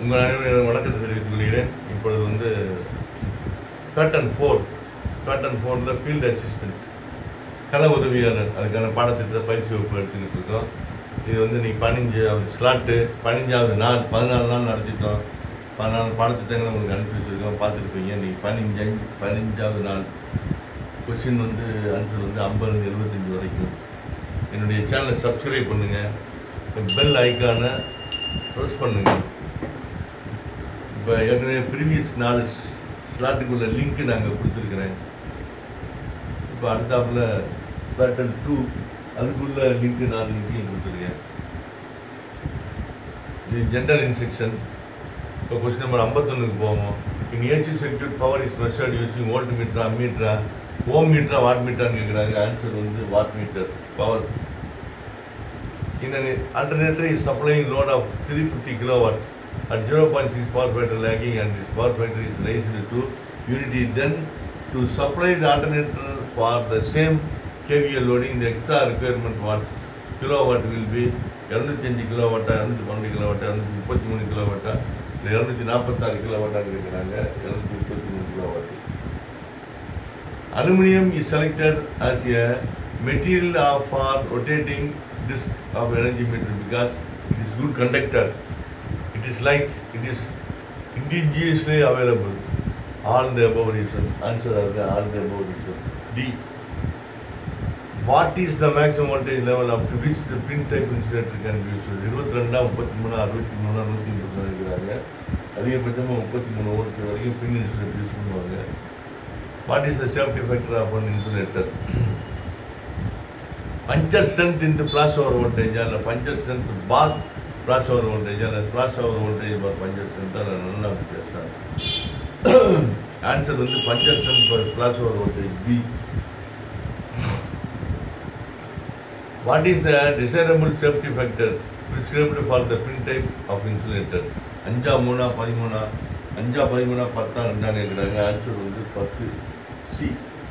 உங்கள் அனைவரும் வணக்கத்தை தெரிவித்துக் கொள்கிறேன் இப்பொழுது வந்து பேட்டன் ஃபோர் பேட்டன் ஃபோரில் ஃபீல்டு அசிஸ்டன்ட் கள உதவியாளர் அதுக்கான பாடத்திட்டத்தை பயிற்சி வகுப்பு எடுத்துக்கிட்டு இருக்கோம் இது வந்து நீ பதினஞ்சாவது ஸ்லாட்டு பதினஞ்சாவது நாள் பதினாலு நாள் நடத்திட்டோம் பதினாலு பாடத்திட்டங்களை உங்களுக்கு அனுப்பி வச்சுருக்கோம் பார்த்துருப்பீங்க நீ பதினஞ்சு பதினஞ்சாவது நாள் கொஸ்டின் வந்து ஆன்சர் வந்து ஐம்பதுலேருந்து எழுபத்தஞ்சு வரைக்கும் என்னுடைய சேனலை சப்ஸ்கிரைப் பண்ணுங்கள் பெல் ஐக்கானை ப்ரெஸ் பண்ணுங்கள் இப்போ ஏற்கனவே ப்ரீவியஸ் நாலு ஸ்லாட்டுக்குள்ள லிங்க் நாங்கள் கொடுத்துருக்குறேன் இப்போ அடுத்தாப்புல பேட்டன் டூ அதுக்குள்ள லிங்க் நாலு லிங்கையும் கொடுத்துருக்கேன் இது ஜென்ரல் இன்ஸ்ட்ரக்ஷன் இப்போ கொஸ்டின் நம்பர் ஐம்பத்தொன்னுக்கு போவோம் in AC circuit power is measured using volt மீட்டரா அம்மீட்டரா ஓம் மீட்டரா வாட் மீட்டரான்னு கேட்குறாங்க ஆன்சர் வந்து watt meter power In an alternator is supplying load of 350 kilowatt at 0.6 power factor lagging and this power factor is raised to unity. Then to supply the alternator for the same KVA loading, the extra requirement watts kilowatt will be 205 கிலோவாட்டா இரநூத்தி பன்னெண்டு கிலோவாட்டா இரநூத்தி முப்பத்தி மூணு கிலோவாட்டா இல்லை இரநூத்தி நாற்பத்தாறு கிலோவாட்டான்னு கேட்குறாங்க இரநூத்தி முப்பத்தி மூணு kilowatt Aluminium is selected as a material of- for rotating disk of energy meter because it is good conductor. It is light. It is indigenously available. All the above reason. Answer are the all the above reason. D. What is the maximum voltage level up to which the pin type insulator can be used? இருபத்தி ரெண்டா முப்பத்தி மூணா அறுபத்தி மூணா நூற்றி முப்பத்தி இருக்கிறாங்க அதிகபட்சமாக முப்பத்தி மூணு வோல்ட் வரைக்கும் பின் இன்சுலேட்டர் யூஸ் பண்ணுவாங்க what is the safety factor of an insulator puncture strength இந்த ஃப்ளாஷ் ஓவர் வோல்டேஜா இல்லை puncture strength by flash over வோல்டேஜா இல்லை flash over voltage by puncture ஸ்ட்ரென்த்தா இல்லை நல்லா வித்தியாசம் ஆன்சர் வந்து puncture strength by flash over voltage B what is the desirable safety factor prescribed for the pin type of insulator அஞ்சா மூணா பதிமூணா அஞ்சா பதிமூணா பத்தா ரெண்டான்னு கேட்குறாங்க ஆன்சர் வந்து பத்து C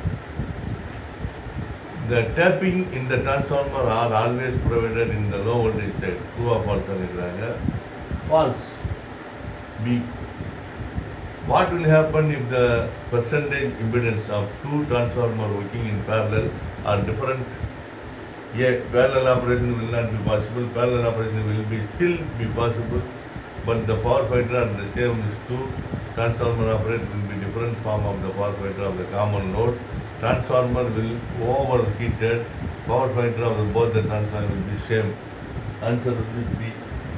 The tapping in the transformer are always provided in the low voltage side. True or false சொல்லிக்கிறாங்க False. B. What will happen if the percentage impedance of two transformer working in parallel are different? A. Parallel operation will not be possible. Parallel operation will be still be possible, but the power factor are the same as two transformer operate will be different form of the power factor of the common load. Transformer will overheated. Power factor of the, both the transformer will be same. Answer will be B.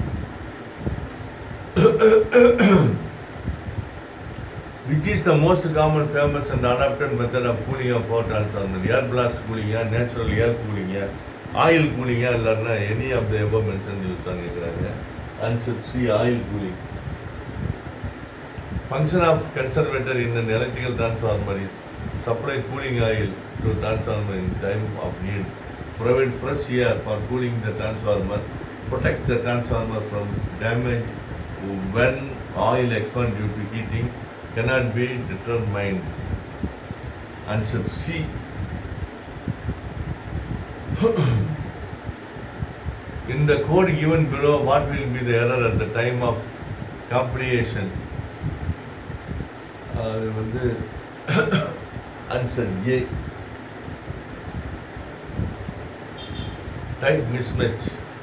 Which is the most common, famous and adopted method of cooling of power transformer? Air blast cooling, yeah, natural air cooling, yeah, oil cooling, yeah, இல்லைன்னா any of the above mentioned use தான் கேட்குறாங்க Answer C, oil cooling. Function of conservator in an electrical transformer is supply cooling oil to transformer in time of need, provide fresh air for cooling the transformer, protect the transformer from damage when oil expand due to heating, cannot be determined. Answer C. In the code given below, what will be the error at the time of completion? அது வந்து answer A type mismatch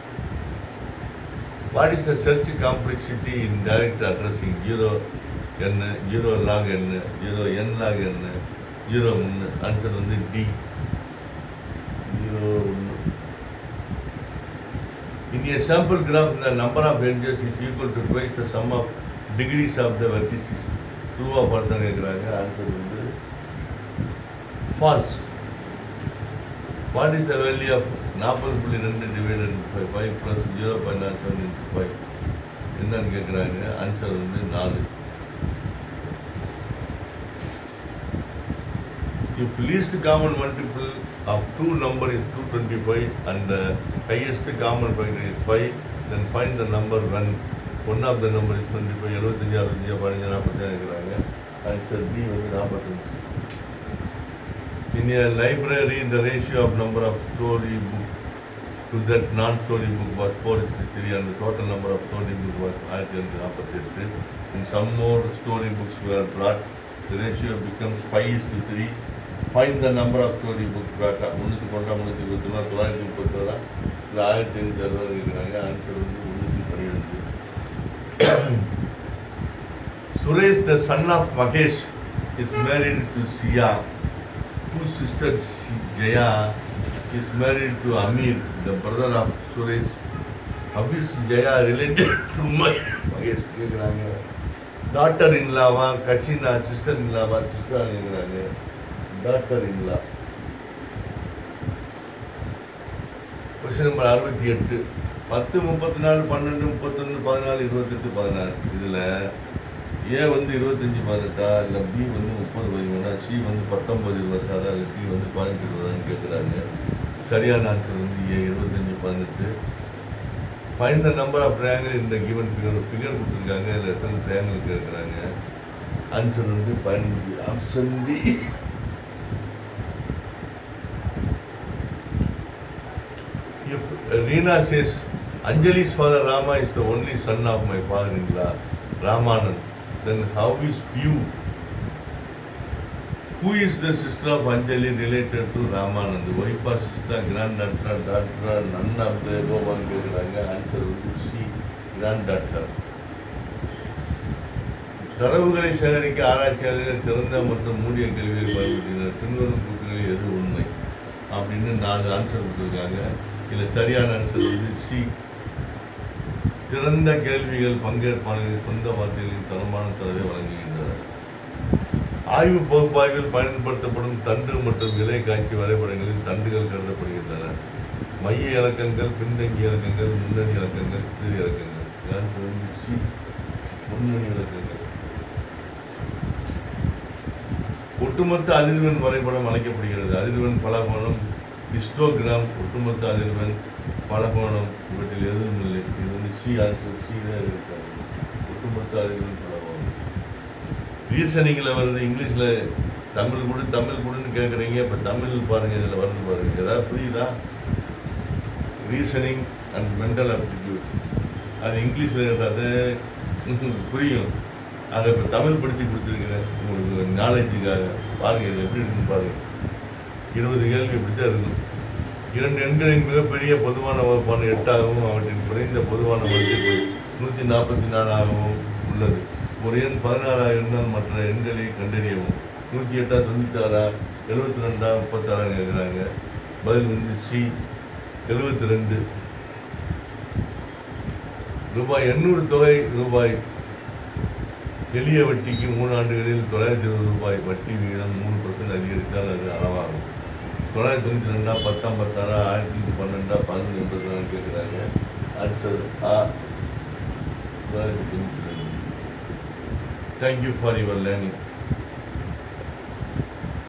what is the search complexity in direct addressing zero என்ன zero log என்ன zero N log என்ன zero ஒன்று answer வந்து D zero ஒன்று In a sample graph, the number of edges is equal to twice the sum of degrees of the vertices. True or false கேட்குறாங்க answer வந்து false what is the value of நாற்பது புள்ளி ரெண்டு divided five five plus zero point nought seven into five என்னன்னு கேட்குறாங்க answer வந்து நாலு If least common multiple of two number is 225 and the highest common factor is 5, then find the number when one of the number is 25, 75, 65, 15, 45 இருக்கிறாங்க answer B வந்து 45 In a library, the ratio of number of story book to that non-story book was 4 is to 3 and the total number of story book was 1248. And some more story books were brought. The ratio becomes 5 is to 3. Find the number of story book brought. முந்நூற்றி கொண்டா முந்நூற்றி இருபத்தொன்னா தொள்ளாயிரத்தி முப்பத்தோரா இல்லை ஆயிரத்தி ஐநூற்றி அறுபது இருக்கிறாங்க answer வந்து முந்நூற்றி பன்னிரெண்டு Suresh, the son of Mahesh, is married to Sia, whose sister Shi- Jaya is married to Amir, the brother of Suresh. How is Jaya related to my Mahesh? கேட்குறாங்க டாக்டர் இன்லாவா கசினா சிஸ்டர் இன்லாவா sister கேட்குறாங்க daughter in law question number அறுபத்தி எட்டு பத்து முப்பத்தி நாலு பன்னெண்டு முப்பத்தொன்று பதினாலு இருபத்தெட்டு பதினாறு இதில் ஏ வந்து இருபத்தஞ்சி பதினெட்டா இல்லை பி வந்து முப்பது பதிமூணா சி வந்து பத்தொம்பது இருபத்தாறா இல்லை டி வந்து பதினெட்டு இருபதான்னு கேட்குறாங்க சரியான ஆன்சர் வந்து ஏ இருபத்தஞ்சி பதினெட்டு find the number of triangle இந்த கிவன் ஃபிகர் ஃபிகர் கொடுத்துருக்காங்க இதில் எத்தனை ட்ரையாங்கிள் கேட்குறாங்க ஆன்சர் வந்து பதினஞ்சு option D If Reena says, Anjali's father Rama is the only son of my father-in-law, Ramanand, then how is Piyu? Who is the sister of Anjali related to Ramanand? The wife or sister, granddaughter, daughter, none of the above one கேட்குறாங்க answer வந்து C granddaughter. தரவுகளை சேகரிக்க ஆராய்ச்சியாளர்கள் திறந்த மற்றும் மூடிய கேள்வியை பயன்படுத்தினர் பின்வரும் கூற்றுகளில் எது உண்மை அப்படின்னு நாலு ஆன்சர் கொடுத்துருக்காங்க இதில் சரியான ஆன்சர் வந்து சி திறந்த கேள்விகள் பங்கேற்பாளர்கள் சொந்த வார்த்தைகளின் தரமான தரவை வழங்குகின்றன ஆய்வு பகுப்பாய்வில் பயன்படுத்தப்படும் தண்டு மற்றும் இலை காட்சி வரைபடங்களில் தண்டுகள் கருதப்படுகின்றன மைய இலக்கங்கள் பின்தங்கிய இலக்கங்கள் முன்னணி இலக்கங்கள் சிறு இலக்கங்கள் ஆன்சர் வந்து சி முன்னணி இலக்கங்கள் ஒட்டுமொத்த அதிர்வெண் வரைபடம் அழைக்கப்படுகிறது அதிர்வெண் பலகோணம் ஹிஸ்டோகிராம் ஒட்டுமொத்த அதிர்வெண் பலகோணம் இவற்றில் எதுவும் இல்லை இது வந்து சி ஆன்சர் சி தான் இருக்காது ஒட்டுமொத்த அதிர்வெண் பலகோணம் ரீசனிங்கில் வருது இங்கிலீஷில் தமிழ் கூட தமிழ் கூடன்னு கேட்குறீங்க இப்போ தமிழ் பாருங்கள் இதில் வருது பாருங்க ஏதாவது புரியுதா ரீசனிங் அண்ட் மென்டல் ஆப்டிடியூட் அது இங்கிலீஷில் அது புரியும் அதை இப்போ தமிழ் படுத்தி கொடுத்துருக்கிறேன் உங்களுக்கு நாலேஜுக்காக பாருங்கள் இது எப்படி இருக்குன்னு பாருங்கள் இருபது கேள்வி இப்படி தான் இருக்கும் இரண்டு எண்களின் மிகப்பெரிய பொதுவான வகுப்பான எட்டாகவும் அவற்றின் குறைந்த பொதுவான மதிப்பு நூற்றி நாற்பத்தி நாலாகவும் உள்ளது ஒரு எண் பதினாறாக இருந்தால் மற்ற எண்களை கண்டறியவும் நூற்றி எட்டா தொண்ணூத்தாறா எழுபத்தி ரெண்டா முப்பத்தாறா கேட்குறாங்க பதில் வந்து சி எழுபத்தி ரெண்டு ரூபாய் எண்ணூறு தொகை ரூபாய் எளிய வட்டிக்கு மூணு ஆண்டுகளில் தொள்ளாயிரத்தி இருபது ரூபாய் வட்டி விகிதம் மூணு பர்சன்ட் அதிகரித்தால் அது அளவாகும் தொள்ளாயிரத்தி தொண்ணூற்றி ரெண்டா பத்தாம் பத்தாறா ஆயிரத்தி நூற்றி பன்னெண்டா பதினொன்று எண்பது நாலு கேட்குறாங்க ஆன்சர் ஆ தொள்ளாயிரத்தி தொண்ணூற்றி ரெண்டு தேங்க்யூ ஃபார் யுவர் லேர்னிங்